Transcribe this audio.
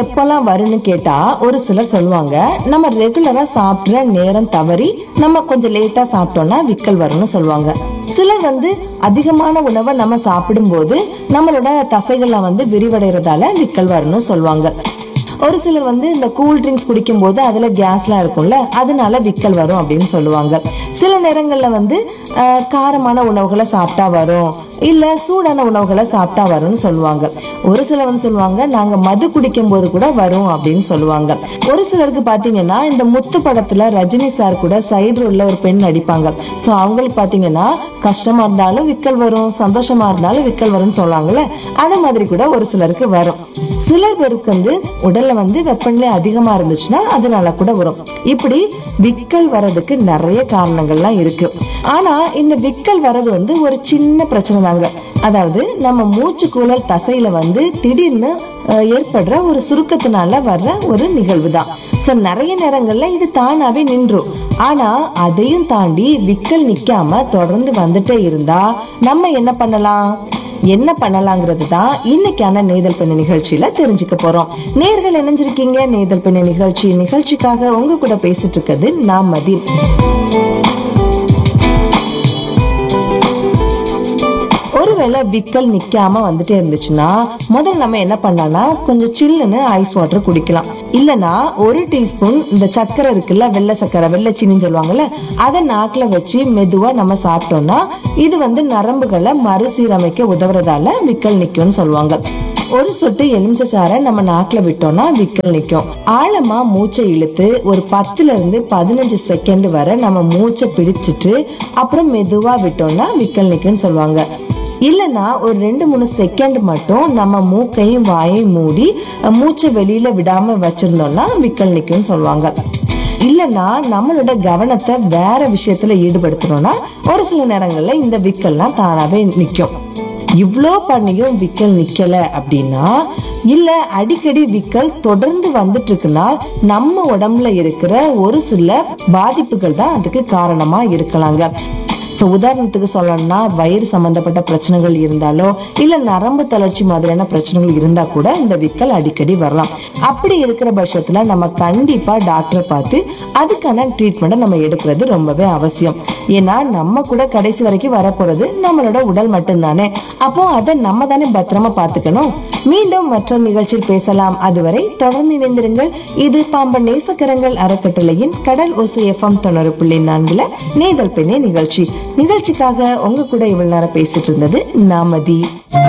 எப்பெல்லாம் வரும்னு கேட்டா ஒரு சிலர் சொல்லுவாங்க நம்ம ரெகுலரா சாப்பிடுற நேரம் தவறி நம்ம கொஞ்சம் லேட்டா சாப்பிட்டோம்னா விக்கல் வரும்னு சொல்லுவாங்க சிலர் வந்து அதிகமான உணவை நம்ம சாப்பிடும்போது நம்மளோட தசைகள்ல வந்து விரிவடைறதால விக்கல் வரும்னு சொல்லுவாங்க ஒரு சிலர் வந்து இந்த கூல் ட்ரிங்க்ஸ் குடிக்கும்போது அதுல கேஸ்லாம் இருக்கும்ல அதனால விக்கல் வரும் அப்படின்னு சொல்லுவாங்க சில நேரங்கள்ல வந்து ஆஹ், காரமான உணவுகளை சாப்பிட்டா வரும் இல்ல சூடான உணவுகளை சாப்பிட்டா வரும்னு சொல்லுவாங்க ஒரு சிலர் வந்து சொல்லுவாங்க நாங்க மது குடிக்கும் போது கூட வரும் அப்படின்னு சொல்லுவாங்க ஒரு சிலருக்கு பாத்தீங்கன்னா இந்த முத்து படத்துல ரஜினி சார் கூட சைடு ரோல்ல ஒரு பெண் நடிப்பாங்க சோ அவங்களுக்கு பாத்தீங்கன்னா கஷ்டமா இருந்தாலும் விக்கல் வரும் சந்தோஷமா இருந்தாலும் விக்கல் வரும்னு சொல்லுவாங்கல்ல அந்த மாதிரி கூட ஒரு சிலருக்கு வரும் சிலர் பேருக்கு வந்து உடல்ல வந்து வெப்பநிலை அதிகமா இருந்துச்சுன்னா அதனால கூட வரும் இப்படி விக்கல் வர்றதுக்கு நிறைய காரணங்கள்லாம் இருக்கு ஆனா இந்த விக்கல் வர்றது வந்து ஒரு சின்ன பிரச்சனை தாங்க அதாவது நம்ம மூச்சுக்குழல் தசையில வந்து திடீர்னு அஹ், ஏற்படுற ஒரு சுருக்கத்தினால வர்ற ஒரு நிகழ்வு தான் சோ நிறைய நேரங்கள்ல இது தானாவே நின்றும் ஆனா அதையும் தாண்டி விக்கல் நிக்காம தொடர்ந்து வந்துட்டே இருந்தா நம்ம என்ன பண்ணலாம் என்ன பண்ணலாங்கிறது தான் இன்னைக்கான நேதல் பெண்ணு நிகழ்ச்சியில தெரிஞ்சுக்க போறோம் நேர்கள் இணைஞ்சிருக்கீங்க நேதல் பெண்ணு நிகழ்ச்சி நிகழ்ச்சிக்காக உங்க கூட பேசிட்டு இருக்கிறது நான் மதின் ஒருவேளை விக்கல் நிக்காம வந்துட்டே இருந்துச்சுன்னா முதல்ல நம்ம என்ன பண்ணலாம்னா கொஞ்சம் சில்லுன்னு ஐஸ் வாட்டர் குடிக்கலாம் இல்லனா ஒரு டீஸ்பூன் இந்த சர்க்கரை இருக்குல்ல வெள்ளை சர்க்கரை வெள்ளை சீனின்னு சொல்லுவாங்கல்ல அதை நாக்குல வச்சு மெதுவா நம்ம சாப்பிட்டோம்னா இது வந்து நரம்புகளை மறுசீரமைக்க உதவுறதால விக்கல் நிக்கும்னு சொல்லுவாங்க ஒரு சொட்டு எலுமிச்சை நம்ம நாக்குல விட்டோம்னா விக்கல் நிக்கும் ஆழமா மூச்சை இழுத்து ஒரு பத்துல இருந்து பதினஞ்சு செகண்ட் வரை நம்ம மூச்சை பிடிச்சிட்டு அப்புறம் மெதுவா விட்டோம்னா விக்கல் நிக்கும்னு சொல்லுவாங்க இல்லனா ஒரு ரெண்டு மூணு செகண்ட் மட்டும் நம்ம மூக்கையும் வாயையும் மூடி அஹ், மூச்சை வெளியில விடாம வச்சிருந்தோம்னா விக்கல் நிக்கும்னு சொல்லுவாங்க இல்லனா நம்மளோட கவனத்தை வேற விஷயத்துல ஈடுபடுத்தணும்னா ஒரு சில நேரங்கள்ல இந்த விக்கல்லாம் தானாவே நிக்கும் இவ்ளோ பண்ணியும் விக்கல் நிக்கல அப்படின்னா இல்ல அடிக்கடி விக்கல் தொடர்ந்து வந்துட்டு இருக்குன்னா நம்ம உடம்புல இருக்கிற ஒரு சில பாதிப்புகள் தான் அதுக்கு காரணமா இருக்கலாங்க ஸோ உதாரணத்துக்கு சொல்லணும்னா வயிறு சம்பந்தப்பட்ட பிரச்சனைகள் இருந்தாலோ இல்ல நரம்பு தளர்ச்சி மாதிரியான பிரச்சனைகள் இருந்தா கூட இந்த விக்கல் அடிக்கடி வரலாம் அப்படி இருக்கிற பட்சத்துல நம்ம கண்டிப்பா டாக்டரை பார்த்து அதுக்கான ட்ரீட்மெண்ட்டை நம்ம எடுக்கிறது ரொம்பவே அவசியம் ஏன்னா நம்ம கூட கடைசி வரைக்கும் வரப்போறது நம்மளோட உடல் மட்டும்தானே அப்போ அதை நம்ம தானே பத்திரமா பார்த்துக்கணும் மீண்டும் மற்றொரு நிகழ்ச்சியில் பேசலாம் அதுவரை தொடர்ந்து இணைந்திருங்கள் இது பாம்பன் நேசக்கரங்கள் அறக்கட்டளையின் கடல் ஓசை எஃப்எம் தொண்ணூறு புள்ளி நான்குல நேதல் பெண்ணே நிகழ்ச்சி நிகழ்ச்சிக்காக உங்க கூட இவ்வளவு நேரம் பேசிட்டு இருந்தது நாமதி